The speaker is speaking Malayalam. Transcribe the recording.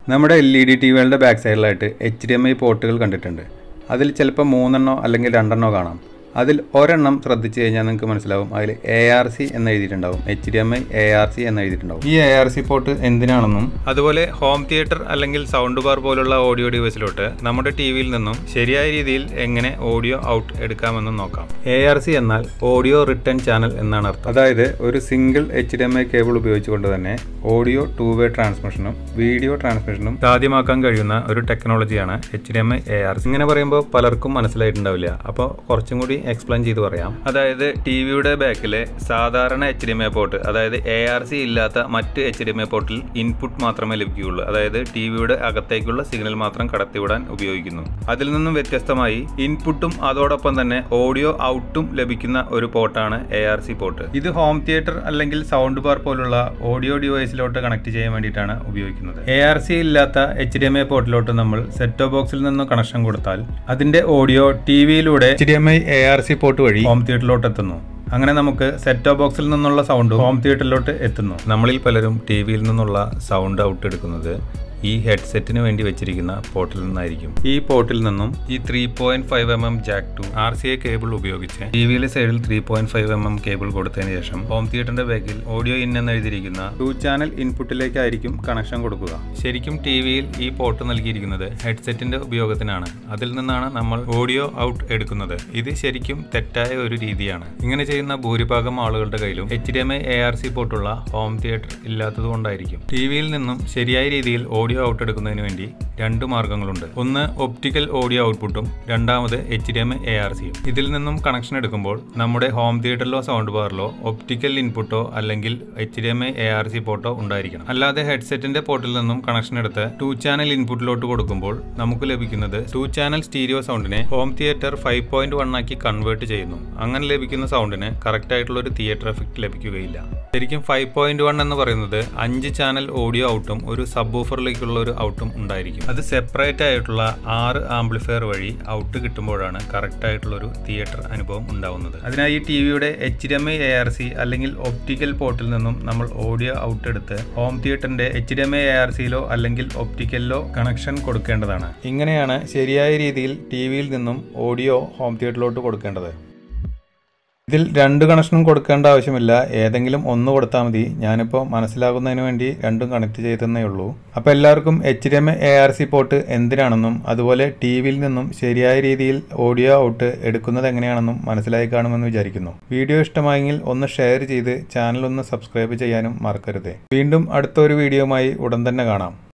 നമ്മുടെ എൽ ഇ ഡി ടി വികളുടെ ബാക്ക് സൈഡിലായിട്ട് എച്ച് ഡി എം ഐ പോർട്ടുകൾ കണ്ടിട്ടുണ്ട് അതിൽ ചിലപ്പോൾ മൂന്നെണ്ണോ അല്ലെങ്കിൽ രണ്ടെണ്ണോ കാണാം അതിൽ ഒരെണ്ണം ശ്രദ്ധിച്ചു കഴിഞ്ഞാൽ നിങ്ങൾക്ക് മനസ്സിലാവും അതിൽ എ ആർ സി എന്ന് എഴുതിയിട്ടുണ്ടാവും H D M I A R C എന്ന് എഴുതിയിട്ടുണ്ടാവും ഈ എ ആർ സി പോർട്ട് എന്തിനാണെന്നും അതുപോലെ ഹോം തിയേറ്റർ അല്ലെങ്കിൽ സൗണ്ട് ബാർ പോലുള്ള ഓഡിയോ ഡിവൈസിലോട്ട് നമ്മുടെ ടി വിയിൽ നിന്നും ശരിയായ രീതിയിൽ എങ്ങനെ ഓഡിയോ ഔട്ട് എടുക്കാമെന്നും നോക്കാം എ ആർ സി എന്നാൽ ഓഡിയോ റിട്ടേൺ ചാനൽ എന്നാണ് അർത്ഥം അതായത് ഒരു single H D M I cable ഉപയോഗിച്ചുകൊണ്ട് തന്നെ ഓഡിയോ ടു വേ ട്രാൻസ്മിഷനും വീഡിയോ ട്രാൻസ്മിഷനും സാധ്യമാക്കാൻ കഴിയുന്ന ഒരു ടെക്നോളജിയാണ് H D M I A R C ഇങ്ങനെ പറയുമ്പോൾ പലർക്കും മനസ്സിലായിട്ടുണ്ടാവില്ല അപ്പോൾ കുറച്ചും കൂടി എക്സ്പ്ലെയിൻ ചെയ്ത് പറയാം അതായത് ടി വിയുടെ ബാക്കിലെ സാധാരണ H D M I port അതായത് എ ആർ സി ഇല്ലാത്ത മറ്റ് എച്ച് ഡി എം ഐ പോർട്ടിൽ ഇൻപുട്ട് മാത്രമേ ലഭിക്കുകയുള്ളൂ അതായത് ടി വിയുടെ അകത്തേക്കുള്ള സിഗ്നൽ മാത്രം കടത്തിവിടാൻ ഉപയോഗിക്കുന്നു അതിൽ നിന്നും വ്യത്യസ്തമായി ഇൻപുട്ടും അതോടൊപ്പം തന്നെ ഓഡിയോ ഔട്ടും ലഭിക്കുന്ന ഒരു പോർട്ടാണ് എ ആർ സി പോർട്ട് ഇത് ഹോം തിയേറ്റർ അല്ലെങ്കിൽ സൗണ്ട് ബാർ പോലുള്ള ഓഡിയോ ഡിവൈസിലോട്ട് കണക്ട് ചെയ്യാൻ വേണ്ടിയിട്ടാണ് ഉപയോഗിക്കുന്നത് എ ആർ സി ഇല്ലാത്ത എച്ച് ഡി എം ഐ പോർട്ടിലോട്ട് നമ്മൾ സെറ്റോ ബോക്സിൽ നിന്ന് കണക്ഷൻ കൊടുത്താൽ അതിന്റെ ഓഡിയോ ടി വിയിലൂടെ H D M I A R C port വഴി ഹോം തിയേറ്ററിലോട്ട് എത്തുന്നു അങ്ങനെ നമുക്ക് സെറ്റോ ബോക്സിൽ നിന്നുള്ള സൗണ്ട് ഹോം തിയേറ്ററിലോട്ട് എത്തുന്നു നമ്മളിൽ പലരും ടി വിയിൽ നിന്നുള്ള സൗണ്ട് ഔട്ട് എടുക്കുന്നത് ഈ ഹെഡ്സെറ്റിന് വേണ്ടി വെച്ചിരിക്കുന്ന പോർട്ടിൽ നിന്നായിരിക്കും ഈ പോർട്ടിൽ നിന്നും ഈ three point five M M jack to R C I cable ഉപയോഗിച്ച് ടി വിയിലെ സൈഡിൽ three point five M M cable കൊടുത്തതിന് ശേഷം ഹോം തിയേറ്ററിന്റെ ബാക്കിൽ ഓഡിയോ ഇൻ എന്ന് എഴുതിയിരിക്കുന്ന ടു ചാനൽ ഇൻപുട്ടിലേക്കായിരിക്കും കണക്ഷൻ കൊടുക്കുക ശരിക്കും ടി വിയിൽ ഈ പോർട്ട് നൽകിയിരിക്കുന്നത് ഹെഡ്സെറ്റിന്റെ ഉപയോഗത്തിനാണ് അതിൽ നിന്നാണ് നമ്മൾ ഓഡിയോ ഔട്ട് എടുക്കുന്നത് ഇത് ശരിക്കും തെറ്റായ ഒരു രീതിയാണ് ഇങ്ങനെ ചെയ്യുന്ന ഭൂരിഭാഗം ആളുകളുടെ കയ്യിലും H D M I A R C പോർട്ടുള്ള ഹോം തിയേറ്റർ ഇല്ലാത്തതുകൊണ്ടായിരിക്കും ടി വിയിൽ നിന്നും ശരിയായ രീതിയിൽ ഓഡിയോ ഔട്ട് എടുക്കുന്നതിന് വേണ്ടി രണ്ട് മാർഗങ്ങളുണ്ട് ഒന്ന് ഒപ്റ്റിക്കൽ ഓഡിയോ ഔട്ട്പുട്ടും രണ്ടാമത് H D M A R സിയും ഇതിൽ നിന്നും കണക്ഷൻ എടുക്കുമ്പോൾ നമ്മുടെ ഹോം തിയേറ്ററിലോ സൗണ്ട് ബാറിലോ ഒപ്റ്റിക്കൽ ഇൻപുട്ടോ അല്ലെങ്കിൽ H D M A R C പോർട്ടോ ഉണ്ടായിരിക്കണം അല്ലാതെ ഹെഡ്സെറ്റിന്റെ പോർട്ടിൽ നിന്നും കണക്ഷൻ എടുത്ത് ടു ചാനൽ ഇൻപുട്ടിലോട്ട് കൊടുക്കുമ്പോൾ നമുക്ക് ലഭിക്കുന്നത് ടു ചാനൽ സ്റ്റീരിയോ സൗണ്ടിനെ home theatre five point one ആക്കി കൺവേർട്ട് ചെയ്യുന്നു അങ്ങനെ ലഭിക്കുന്ന സൗണ്ടിന് കറക്റ്റ് ആയിട്ടുള്ള ഒരു തിയേറ്റർ എഫക്ട് ലഭിക്കുകയില്ല ശരിക്കും ഫൈവ് പോയിന്റ് വൺ എന്ന് പറയുന്നത് അഞ്ച് ചാനൽ ഓഡിയോ ഔട്ടും ഒരു സബ് ഓഫറിലേക്കുള്ള ഒരു ഔട്ടും ഉണ്ടായിരിക്കും അത് സെപ്പറേറ്റ് ആയിട്ടുള്ള ആറ് ആംപ്ലിഫയർ വഴി ഔട്ട് കിട്ടുമ്പോഴാണ് കറക്റ്റ് ആയിട്ടുള്ള ഒരു തിയേറ്റർ അനുഭവം ഉണ്ടാവുന്നത് അതിനായി ടി വിയുടെ H D M I A R C അല്ലെങ്കിൽ ഒപ്റ്റിക്കൽ പോർട്ടിൽ നിന്നും നമ്മൾ ഓഡിയോ ഔട്ട് എടുത്ത് ഹോം തിയേറ്ററിന്റെ H D M I A R സിയിലോ അല്ലെങ്കിൽ ഒപ്റ്റിക്കലിലോ കണക്ഷൻ കൊടുക്കേണ്ടതാണ് ഇങ്ങനെയാണ് ശരിയായ രീതിയിൽ ടി വിയിൽ നിന്നും ഓഡിയോ ഹോം തിയേറ്ററിലോട്ട് കൊടുക്കേണ്ടത് ഇതിൽ രണ്ട് കണക്ഷനും കൊടുക്കേണ്ട ആവശ്യമില്ല ഏതെങ്കിലും ഒന്ന് കൊടുത്താൽ മതി ഞാനിപ്പോൾ മനസ്സിലാകുന്നതിന് വേണ്ടി രണ്ടും കണക്ട് ചെയ്തെന്നേ ഉള്ളൂ അപ്പോൾ എല്ലാവർക്കും H D M A R C port എന്തിനാണെന്നും അതുപോലെ ടി വിയിൽ നിന്നും ശരിയായ രീതിയിൽ ഓഡിയോ ഔട്ട് എടുക്കുന്നത് എങ്ങനെയാണെന്നും മനസ്സിലായി കാണുമെന്ന് വിചാരിക്കുന്നു വീഡിയോ ഇഷ്ടമായെങ്കിൽ ഒന്ന് ഷെയർ ചെയ്ത് ചാനൽ ഒന്ന് സബ്സ്ക്രൈബ് ചെയ്യാനും മറക്കരുത് വീണ്ടും അടുത്തൊരു വീഡിയോയുമായി ഉടൻ തന്നെ കാണാം